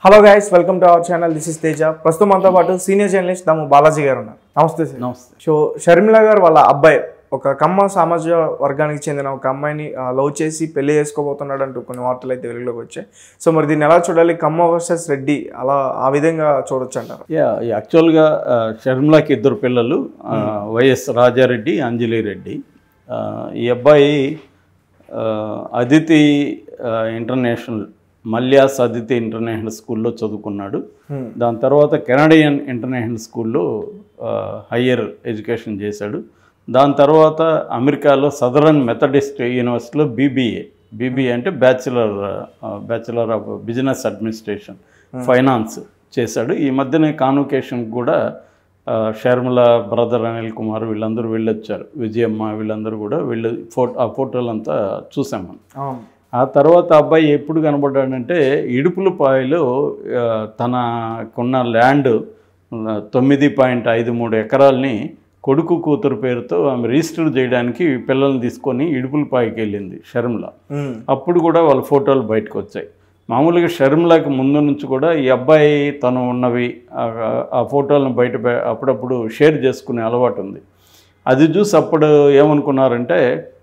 Hello guys welcome to our channel this is Teja ప్రస్తుతం మనతో పాటు సీనియర్ జర్నలిస్ట్ దాము బాలాజీ గారు ఉన్నారు నమస్తే సార్ నమస్తే సో షర్మిల గారు వాళ్ళ అబ్బాయి ఒక కమ్మ సామాజిక వర్గానికి చెందిన ఒక అమ్మాయిని లవ్ చేసి పెళ్లి చేసుకోబోతున్నాడు అంటూ కొన్ని వార్తలు అయితే వెలుగులోకి వచ్చాయి సో మరి దీన్ని ఎలా చూడాలి కమ్మ వర్సెస్ రెడ్డి అలా ఆ విధంగా చూడొచ్చు అంటారు యా యాక్చువల్గా ఆ, షర్మిలాకి ఇద్దరు పిల్లలు ఆ, వైఎస్ రాజారెడ్డి అంజలి రెడ్డి ఆ, ఈ అబ్బాయి ఆ, అదితి ఆ, ఇంటర్నేషనల్ మల్యాస్ అదితి ఇంటర్నేషనల్ స్కూల్లో చదువుకున్నాడు Hmm. దాని తర్వాత కెనడియన్ ఇంటర్నేషనల్ స్కూల్లో ఆ, హయ్యర్ ఎడ్యుకేషన్ చేశాడు దాని తర్వాత అమెరికాలో సదరన్ మెథడిస్ట్ యూనివర్సిటీలో బీబీఏ బీబీఏ అంటే bachelor bachelor of business administration finance చేశాడు ఈ మధ్యనే కాన్వకేషన్ కూడా ఆ, షర్మిల బ్రదర్ అనిల్ కుమార్ వీళ్ళందరూ వెళ్ళొచ్చారు విజయమ్మ వీళ్ళందరూ కూడా వెళ్ళి ఫోటో ఆ ఫోటోలంతా చూసాం మనం అవును ఆ తర్వాత అబ్బాయి ఎప్పుడు కనబడ్డాడంటే ఇడుపులపాయలో ఆ, తనకున్న ల్యాండ్ ఆ, తొమ్మిది పాయింట్ ఐదు మూడు ఎకరాల్ని కొడుకు కూతురు పేరుతో ఆమె రిజిస్టర్ చేయడానికి పిల్లల్ని తీసుకొని ఇడుపులపాయకి వెళ్ళింది షర్మిల ఉమ్. అప్పుడు కూడా వాళ్ళ ఫోటోలు బయటకు వచ్చాయి మామూలుగా షర్మిలాకి ముందు నుంచి కూడా ఈ అబ్బాయి తను ఉన్నవి ఆ- ఆ ఫోటోలను బయట పె- అప్పుడప్పుడు షేర్ చేసుకునే అలవాటు ఉంది అది చూసి అప్పుడు ఏమనుకున్నారంటే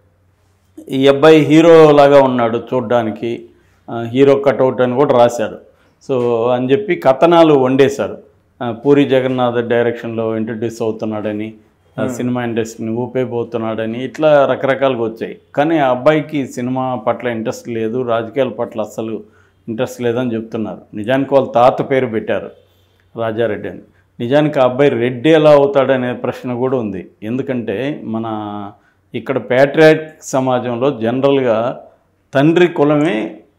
ఈ అబ్బాయి హీరో లాగా ఉన్నాడు చూడ్డానికి ఆ, హీరో కటౌట్ అని కూడా రాశాడు సో అని చెప్పి కథనాలు వండేశారు ఆ, పూరి జగన్నాథ్ డైరెక్షన్లో ఇంట్రడ్యూస్ అవుతున్నాడని ఆ, సినిమా ఇండస్ట్రీని ఊపేపోతున్నాడని ఇట్లా రకరకాలుగా వచ్చాయి కానీ ఆ అబ్బాయికి సినిమా పట్ల ఇంట్రెస్ట్ లేదు రాజకీయాల పట్ల అస్సలు ఇంట్రెస్ట్ లేదని చెప్తున్నారు నిజానికి వాళ్ళ తాత పేరు పెట్టారు రాజారెడ్డి అని నిజానికి ఆ అబ్బాయి రెడ్డి ఎలా అవుతాడనే ప్రశ్న కూడా ఉంది ఎందుకంటే మన ఇక్కడ ప్యాట్రియాటిక్ సమాజంలో జనరల్గా తండ్రి కులమే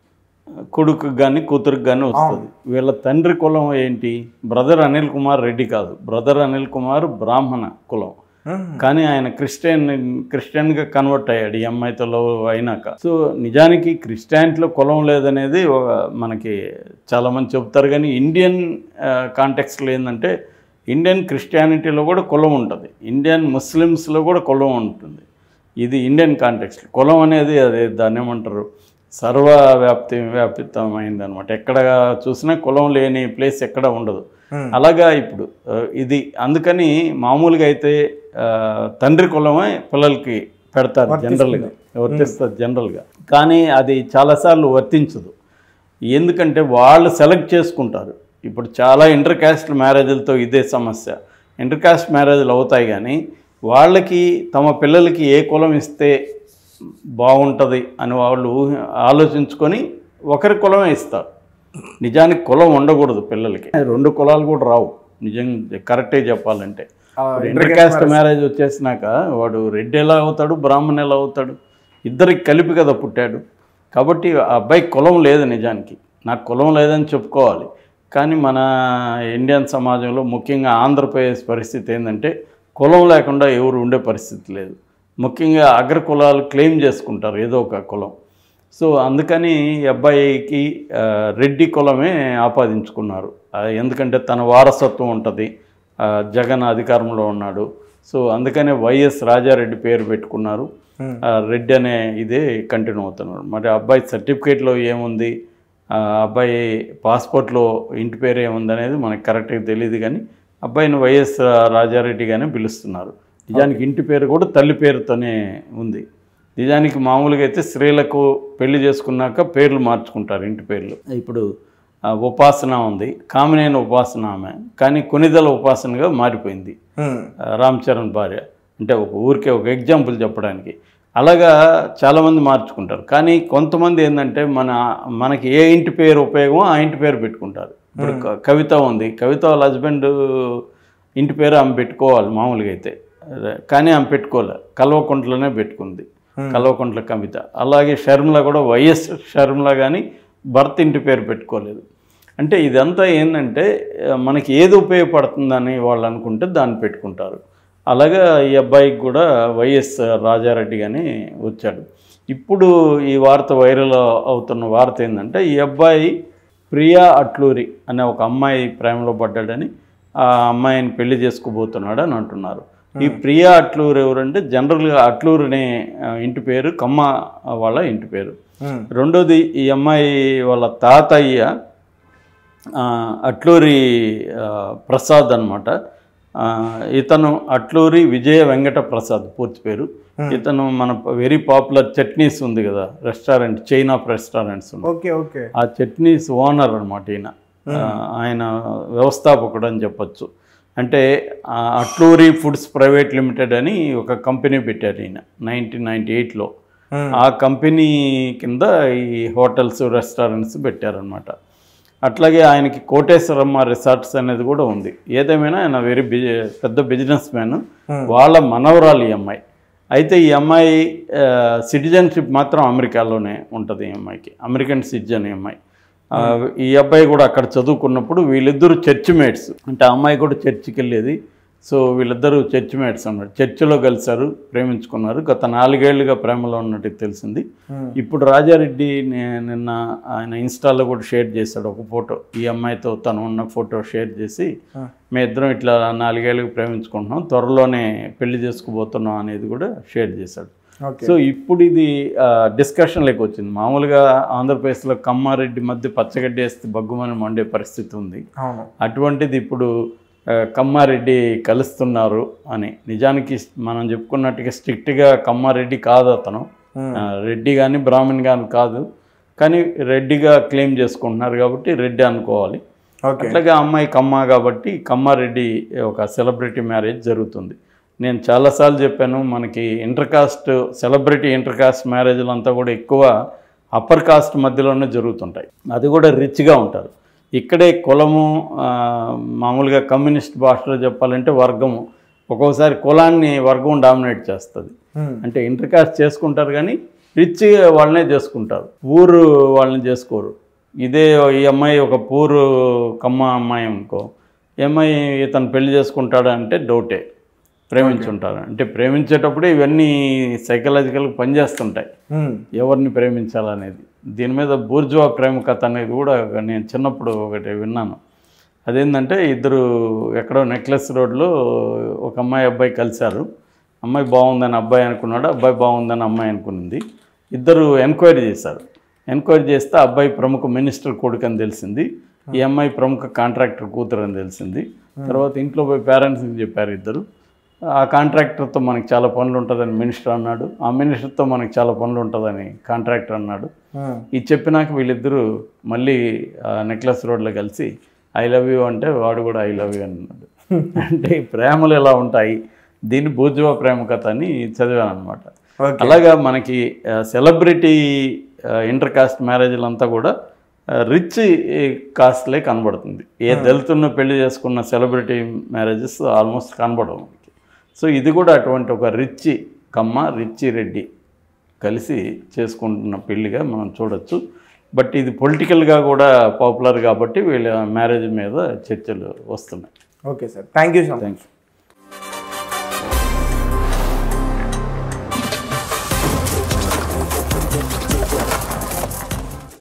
కొడుకు కానీ కూతురుకు కానీ వస్తుంది వీళ్ళ తండ్రి కులం ఏంటి బ్రదర్ అనిల్ కుమార్ రెడ్డి కాదు బ్రదర్ అనిల్ కుమార్ బ్రాహ్మణ కులం ఉమ్. కానీ ఆయన క్రిస్టియన్ క్రిస్టియన్గా కన్వర్ట్ అయ్యాడు ఈ అమ్మాయితో లవ్ అయినాక సో నిజానికి క్రిస్టియానిటీలో కులం లేదనేది ఒక- మనకి చాలామంది చెప్తారు కానీ ఇండియన్ కాంటెక్స్లో ఏంటంటే ఇండియన్ క్రిస్టియానిటీలో కూడా కులం ఉంటుంది ఇండియన్ ముస్లిమ్స్లో కూడా కులం ఉంటుంది ఇది ఇండియన్ కాంటెక్స్ట్ కులం అనేది అదే దాన్ని ఏమంటారు సర్వవ్యాప్తి వ్యాపితమైంది అనమాట ఎక్కడ చూసినా కులం లేని ప్లేస్ ఎక్కడ ఉండదు Hmm. అలాగా ఇప్పుడు ఆ, ఇది అందుకని మామూలుగా అయితే ఆ, తండ్రి కులమే పిల్లలకి పెడతారు జనరల్గా వర్తిస్తారు జనరల్గా కానీ అది చాలాసార్లు వర్తించదు ఎందుకంటే వాళ్ళు సెలెక్ట్ చేసుకుంటారు ఇప్పుడు చాలా ఇంటర్ క్యాస్ట్ మ్యారేజ్లతో ఇదే సమస్య ఇంటర్ క్యాస్ట్ మ్యారేజ్లు అవుతాయి కానీ వాళ్ళకి తమ పిల్లలకి ఏ కులం ఇస్తే బాగుంటుంది అని వాళ్ళు ఊహ ఆలోచించుకొని ఒకరి కులమే ఇస్తారు నిజానికి కులం ఉండకూడదు పిల్లలకి రెండు కులాలు కూడా రావు నిజంగా కరెక్టే చెప్పాలంటే ఆ, ఇంటర్ క్యాస్ట్ మ్యారేజ్ వచ్చేసినాక వాడు రెడ్డి ఎలా అవుతాడు బ్రాహ్మణ్ ఎలా అవుతాడు ఇద్దరికి కలిపి కదా పుట్టాడు కాబట్టి ఆ అబ్బాయి కులం లేదు నిజానికి నాకు కులం లేదని చెప్పుకోవాలి కానీ మన ఇండియన్ సమాజంలో ముఖ్యంగా ఆంధ్రప్రదేశ్ పరిస్థితి ఏంటంటే కులం లేకుండా ఎవరు ఉండే పరిస్థితి లేదు ముఖ్యంగా అగ్ర కులాలు క్లెయిమ్ చేసుకుంటారు ఏదో ఒక కులం సో అందుకని ఈ అబ్బాయికి ఆ, రెడ్డి కులమే ఆపాదించుకున్నారు ఆ, ఎందుకంటే తన వారసత్వం ఉంటుంది ఆ, జగన్ అధికారంలో ఉన్నాడు సో అందుకనే వైఎస్ రాజారెడ్డి పేరు పెట్టుకున్నారు Hmm. ఆ, రెడ్డి అనే ఇదే కంటిన్యూ అవుతున్నాడు మరి అబ్బాయి సర్టిఫికేట్లో ఏముంది ఆ అబ్బాయి పాస్పోర్ట్లో ఇంటి పేరు ఏముంది అనేది మనకు కరెక్ట్గా తెలియదు కానీ అబ్బాయిని వైఎస్ రాజారెడ్డిగానే పిలుస్తున్నారు నిజానికి ఇంటి పేరు కూడా తల్లి పేరుతోనే ఉంది నిజానికి మామూలుగా అయితే స్త్రీలకు పెళ్లి చేసుకున్నాక పేర్లు మార్చుకుంటారు ఇంటి పేర్లు ఇప్పుడు ఆ, ఉపాసన ఉంది కామినేని ఉపాసన ఆమె కానీ కొనిదల ఉపాసనగా మారిపోయింది ఉమ్. ఆ, రామ్ చరణ్ భార్య అంటే ఒక ఊరికే ఒక ఎగ్జాంపుల్ చెప్పడానికి అలాగా చాలామంది మార్చుకుంటారు కానీ కొంతమంది ఏంటంటే మన మనకి ఏ ఇంటి పేరు ఉపయోగమో ఆ ఇంటి పేరు పెట్టుకుంటారు ఇప్పుడు క- కవిత ఉంది కవిత వాళ్ళ హస్బెండ్ ఇంటి పేరు ఆమె పెట్టుకోవాలి మామూలుగా అయితే అదే, కానీ ఆమె పెట్టుకోలే కల్వకుంట్లనే పెట్టుకుంది కల్వకుంట్ల కవిత అలాగే షర్మిల కూడా వైఎస్ షర్మిల కానీ భర్త ఇంటి పేరు పెట్టుకోలేదు అంటే ఇదంతా ఏంటంటే ఆ, మనకి ఏది ఉపయోగపడుతుందని వాళ్ళు అనుకుంటే దాన్ని పెట్టుకుంటారు అలాగా ఈ అబ్బాయికి కూడా వైఎస్ రాజారెడ్డి కానీ వచ్చాడు ఇప్పుడు ఈ వార్త వైరల్ అవుతున్న వార్త ఏంటంటే ఈ అబ్బాయి ప్రియా అట్లూరి అనే ఒక అమ్మాయి ప్రేమలో పడ్డాడని ఆ అమ్మాయిని పెళ్లి చేసుకోబోతున్నాడు అని అంటున్నారు ఈ ప్రియా అట్లూరు ఎవరంటే జనరల్గా అట్లూరు అనే ఆ, ఇంటి పేరు కమ్మ వాళ్ళ ఇంటి పేరు ఉమ్. రెండోది ఈ అమ్మాయి వాళ్ళ తాతయ్య ఆ, అట్లూరి ఆ, ప్రసాద్ అనమాట ఇతను అట్లూరి విజయ వెంకట ప్రసాద్ పూర్తి పేరు ఇతను మన వెరీ పాపులర్ చట్నీస్ ఉంది కదా రెస్టారెంట్ చైన్ ఆఫ్ రెస్టారెంట్స్ ఉంది ఓకే ఓకే ఆ చట్నీస్ ఓనర్ అనమాట ఈయన ఆ, ఆయన వ్యవస్థాపకుడు అని చెప్పొచ్చు అంటే ఆ, అట్లూరి ఫుడ్స్ ప్రైవేట్ లిమిటెడ్ అని ఒక కంపెనీ పెట్టారు ఈయన నైన్టీన్ నైంటీ ఎయిట్లో Hmm. ఆ కంపెనీ కింద ఈ హోటల్స్ రెస్టారెంట్స్ పెట్టారనమాట అట్లాగే ఆయనకి కోటేశ్వరమ్మ రిసార్ట్స్ అనేది కూడా ఉంది ఏదేమైనా ఆయన వెరీ బిజి పెద్ద బిజినెస్ మ్యాన్ వాళ్ళ మనవరాలు ఈ అమ్మాయి అయితే ఈ అమ్మాయి సిటిజన్షిప్ మాత్రం అమెరికాలోనే ఉంటుంది ఈ అమ్మాయికి అమెరికన్ సిటిజన్ ఈ అమ్మాయి ఆ, ఈ అబ్బాయి కూడా అక్కడ చదువుకున్నప్పుడు వీళ్ళిద్దరూ చర్చ్ మేట్స్ అంటే ఆ అమ్మాయి కూడా చర్చికి వెళ్ళేది సో వీళ్ళిద్దరూ చర్చ్ మేట్స్ అన్నమాట చర్చిలో కలిశారు ప్రేమించుకున్నారు గత నాలుగేళ్లుగా ప్రేమలో ఉన్నట్టు తెలిసింది Hmm. ఇప్పుడు రాజారెడ్డి నే- నిన్న ఆయన ఇన్స్టాలో కూడా షేర్ చేశాడు ఒక ఫోటో ఈ అమ్మాయితో తను ఉన్న ఫోటో షేర్ చేసి Hmm. మీ ఇద్దరం ఇట్లా నాలుగేళ్ళకి ప్రేమించుకుంటున్నాం త్వరలోనే పెళ్లి చేసుకుపోతున్నాం అనేది కూడా షేర్ చేశాడు ఓకే సో ఇప్పుడు ఇది డిస్కషన్లోకి వచ్చింది మామూలుగా ఆంధ్రప్రదేశ్లో కమ్మారెడ్డి మధ్య పచ్చగడ్డి వేస్తే బగ్గుమని మండే పరిస్థితి ఉంది అవును అటువంటిది ఇప్పుడు ఆ, కమ్మారెడ్డి కలుస్తున్నారు అని నిజానికి మనం చెప్పుకున్నట్టుగా స్ట్రిక్ట్గా కమ్మారెడ్డి కాదు అతను Hmm. ఆ, రెడ్డి కానీ బ్రాహ్మణ్ కానీ కాదు కానీ రెడ్డిగా క్లెయిమ్ చేసుకుంటున్నారు కాబట్టి రెడ్డి అనుకోవాలి ఓకే అట్లాగే ఆ అమ్మాయి కమ్మ కాబట్టి కమ్మారెడ్డి ఒక సెలబ్రిటీ మ్యారేజ్ జరుగుతుంది నేను చాలాసార్లు చెప్పాను మనకి inter caste celebrity inter caste మ్యారేజ్లు అంతా కూడా ఎక్కువ అప్పర్ కాస్ట్ మధ్యలోనే జరుగుతుంటాయి అది కూడా రిచ్గా ఉంటారు ఇక్కడే కులము ఆ, మామూలుగా కమ్యూనిస్ట్ భాషలో చెప్పాలంటే వర్గము ఒక్కోసారి కులాన్ని వర్గం డామినేట్ చేస్తుంది Hmm. అంటే ఇంటర్ కాస్ట్ చేసుకుంటారు కానీ రిచ్ వాళ్ళనే చేసుకుంటారు ఊరు వాళ్ళని చేసుకోరు ఇదే ఈ అమ్మాయి ఒక పూరు కమ్మ అమ్మాయి అనుకో ఈ అమ్మాయి ఇతను పెళ్లి చేసుకుంటాడా అంటే డౌటే ప్రేమించుంటారు అంటే ప్రేమించేటప్పుడే ఇవన్నీ సైకలాజికల్గా పనిచేస్తుంటాయి Hmm. ఎవరిని ప్రేమించాలనేది దీని మీద బూర్జువా ప్రేమ కథ అనేది కూడా నేను చిన్నప్పుడు ఒకటి విన్నాను అదేంటంటే ఇద్దరు ఎక్కడో నెక్లెస్ రోడ్లో ఒక అమ్మాయి అబ్బాయి కలిశారు అమ్మాయి బాగుందని అబ్బాయి అనుకున్నాడు అబ్బాయి బాగుందని అమ్మాయి అనుకునింది ఇద్దరు ఎంక్వైరీ చేశారు ఎంక్వైరీ చేస్తే అబ్బాయి ప్రముఖ మినిస్టర్ కొడుకు అని తెలిసింది ఈ అమ్మాయి ప్రముఖ కాంట్రాక్టర్ కూతురు అని తెలిసింది తర్వాత ఇంట్లో పోయి పేరెంట్స్కి చెప్పారు ఇద్దరు ఆ కాంట్రాక్టర్తో మనకి చాలా పనులు ఉంటుందని మినిస్టర్ అన్నాడు ఆ మినిస్టర్తో మనకి చాలా పనులు ఉంటుందని కాంట్రాక్టర్ అన్నాడు Hmm. ఇది చెప్పినాక వీళ్ళిద్దరూ మళ్ళీ ఆ నెక్లెస్ రోడ్లో కలిసి ఐ లవ్ యూ అంటే వాడు కూడా ఐ లవ్ యూ అన్నాడు అంటే ఈ ప్రేమలు ఎలా ఉంటాయి దీన్ని బూర్జువా ప్రేమ కథ అని చదివాను అనమాట ఓకే అలాగా మనకి సెలబ్రిటీ ఇంటర్ కాస్ట్ మ్యారేజ్లు అంతా కూడా రిచ్ కాస్ట్లే కనబడుతుంది ఏ దళితున్న పెళ్లి చేసుకున్న సెలబ్రిటీ మ్యారేజెస్ ఆల్మోస్ట్ కనబడవు మనకి సో ఇది కూడా అటువంటి ఒక రిచ్ కమ్మ రిచ్ రెడ్డి కలిసి చేసుకుంటున్న పెళ్లిగా మనం చూడొచ్చు బట్ ఇది పొలిటికల్గా కూడా పాపులర్ కాబట్టి వీళ్ళ మ్యారేజ్ మీద చర్చలు వస్తున్నాయి okay sir thank you so much thank you